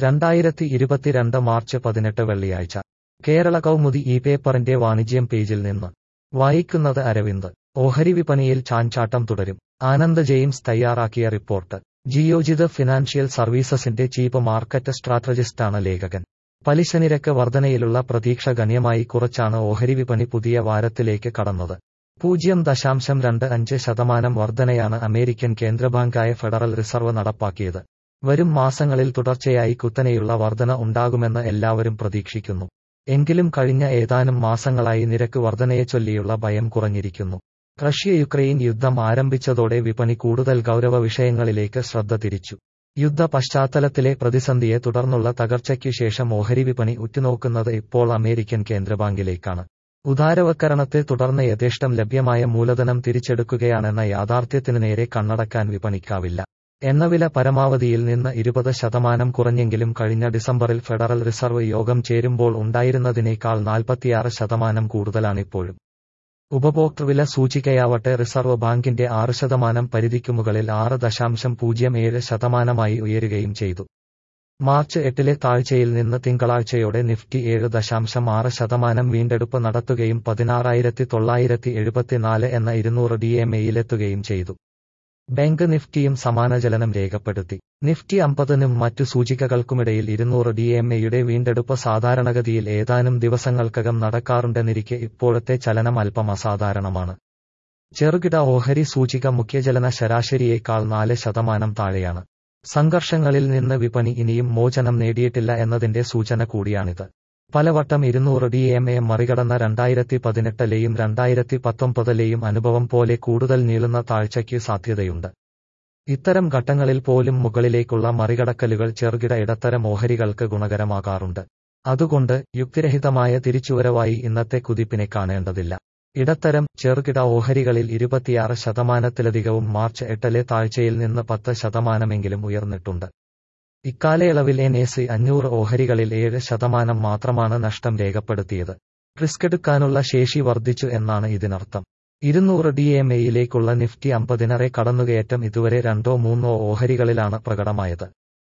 രണ്ടായിരത്തി ഇരുപത്തിരണ്ട് മാർച്ച് പതിനെട്ട് വെള്ളിയാഴ്ച കേരള കൗമുദി ഈ പേപ്പറിന്റെ വാണിജ്യം പേജിൽ നിന്ന് വായിക്കുന്നത് അരവിന്ദ് ഓഹരി വിപണിയിൽ ചാഞ്ചാട്ടം തുടരും ആനന്ദ് ജെയിംസ് തയ്യാറാക്കിയ റിപ്പോർട്ട് ജിയോജിത് ഫിനാൻഷ്യൽ സർവീസസിന്റെ ചീഫ് മാർക്കറ്റ് സ്ട്രാറ്റജിസ്റ്റാണ് ലേഖകൻ പലിശനിരക്ക് വർധനയിലുള്ള പ്രതീക്ഷ ഗണ്യമായി കുറച്ചാണ് ഓഹരി വിപണി പുതിയ വാരത്തിലേക്ക് കടന്നത് പൂജ്യം ദശാംശം രണ്ട് അഞ്ച് ശതമാനം വർധനയാണ് അമേരിക്കൻ കേന്ദ്രബാങ്കായ ഫെഡറൽ റിസർവ് നടപ്പാക്കിയത് വരും മാസങ്ങളിൽ തുടർച്ചയായി കുത്തനെയുള്ള വർധന ഉണ്ടാകുമെന്ന് എല്ലാവരും പ്രതീക്ഷിക്കുന്നു എങ്കിലും കഴിഞ്ഞ ഏതാനും മാസങ്ങളായി നിരക്ക് വർധനയെച്ചൊല്ലിയുള്ള ഭയം കുറഞ്ഞിരിക്കുന്നു റഷ്യ യുക്രൈൻ യുദ്ധം ആരംഭിച്ചതോടെ വിപണി കൂടുതൽ ഗൗരവ വിഷയങ്ങളിലേക്ക് ശ്രദ്ധ തിരിച്ചു യുദ്ധ പശ്ചാത്തലത്തിലെ പ്രതിസന്ധിയെ തുടർന്നുള്ള തകർച്ചയ്ക്കു ശേഷം ഓഹരി വിപണി ഉറ്റുനോക്കുന്നത് ഇപ്പോൾ അമേരിക്കൻ കേന്ദ്രബാങ്കിലേക്കാണ് ഉദാരവൽക്കരണത്തെ തുടർന്ന് യഥേഷ്ടം ലഭ്യമായ മൂലധനം തിരിച്ചെടുക്കുകയാണെന്ന യാഥാർത്ഥ്യത്തിനു നേരെ കണ്ണടക്കാൻ വിപണിക്കാവില്ല എണ്ണവില പരമാവധിയിൽ നിന്ന് ഇരുപത് ശതമാനം കുറഞ്ഞെങ്കിലും കഴിഞ്ഞ ഡിസംബറിൽ ഫെഡറൽ റിസർവ് യോഗം ചേരുമ്പോൾ ഉണ്ടായിരുന്നതിനേക്കാൾ നാൽപ്പത്തിയാറ് ശതമാനം കൂടുതലാണിപ്പോഴും ഉപഭോക്തൃവില സൂചികയാവട്ടെ റിസർവ് ബാങ്കിന്റെ ആറ് ശതമാനം പരിധിക്കു മുകളിൽ ആറ് ദശാംശം പൂജ്യം ഏഴ് ശതമാനമായി ഉയരുകയും ചെയ്തു മാർച്ച് എട്ടിലെ താഴ്ചയിൽ നിന്ന് തിങ്കളാഴ്ചയോടെ നിഫ്റ്റി ഏഴ് ദശാംശം ആറ് ശതമാനം വീണ്ടെടുപ്പ് നടത്തുകയും പതിനാറായിരത്തി തൊള്ളായിരത്തി എഴുപത്തിനാല് എന്ന ഇരുന്നൂറ് ഡി എം എയിലെത്തുകയും ചെയ്തു ബാങ്ക് നിഫ്റ്റിയും സമാന ചലനം രേഖപ്പെടുത്തി നിഫ്റ്റി അമ്പതിനും മറ്റു സൂചികകൾക്കുമിടയിൽ ഇരുന്നൂറ് ഡി എം എയുടെ വീണ്ടെടുപ്പ് സാധാരണഗതിയിൽ ഏതാനും ദിവസങ്ങൾക്കകം നടക്കാറുണ്ടെന്നിരിക്കെ ഇപ്പോഴത്തെ ചലനം അല്പം അസാധാരണമാണ് ചെറുകിട ഓഹരി സൂചിക മുഖ്യചലന ശരാശരിയേക്കാൾ നാല് ശതമാനം താഴെയാണ് സംഘർഷങ്ങളിൽ നിന്ന് വിപണി ഇനിയും മോചനം നേടിയിട്ടില്ല എന്നതിന്റെ സൂചന കൂടിയാണിത് പലവട്ടം ഇരുന്നൂറ് ഡി എം എ മറികടന്ന രണ്ടായിരത്തി പതിനെട്ടിലെയും രണ്ടായിരത്തി പത്തൊമ്പതിലെയും അനുഭവം പോലെ കൂടുതൽ നീളുന്ന താഴ്ചയ്ക്ക് സാധ്യതയുണ്ട് ഇത്തരം ഘട്ടങ്ങളിൽ പോലും മുകളിലേക്കുള്ള മറികടക്കലുകൾ ചെറുകിട ഇടത്തരം ഓഹരികൾക്ക് ഗുണകരമാകാറുണ്ട് അതുകൊണ്ട് യുക്തിരഹിതമായ തിരിച്ചുവരവായി ഇന്നത്തെ കുതിപ്പിനെ കാണേണ്ടതില്ല ഇടത്തരം ചെറുകിട ഓഹരികളിൽ ഇരുപത്തിയാറ് ശതമാനത്തിലധികവും മാർച്ച് എട്ടിലെ താഴ്ചയിൽ നിന്ന് പത്ത് ശതമാനമെങ്കിലും ഉയർന്നിട്ടുണ്ട് ഇക്കാലയളവിൽ എൻ എ സി അഞ്ഞൂറ് ഓഹരികളിൽ ഏഴ് ശതമാനം മാത്രമാണ് നഷ്ടം രേഖപ്പെടുത്തിയത് റിസ്ക് എടുക്കാനുള്ള ശേഷി വർദ്ധിച്ചു എന്നാണ് ഇതിനർത്ഥം ഇരുന്നൂറ് ഡി എം എയിലേക്കുള്ള നിഫ്റ്റി അമ്പതിനറെ കടന്നുകയറ്റം ഇതുവരെ രണ്ടോ മൂന്നോ ഓഹരികളിലാണ് പ്രകടമായത്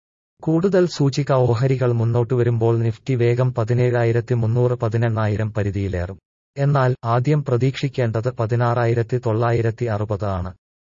കൂടുതൽ സൂചിക ഓഹരികൾ മുന്നോട്ടു വരുമ്പോൾ നിഫ്റ്റി വേഗം പതിനേഴായിരത്തി മുന്നൂറ് പതിനെണ്ണായിരം പരിധിയിലേറും എന്നാൽ ആദ്യം പ്രതീക്ഷിക്കേണ്ടത് പതിനാറായിരത്തി തൊള്ളായിരത്തി അറുപത് ആണ്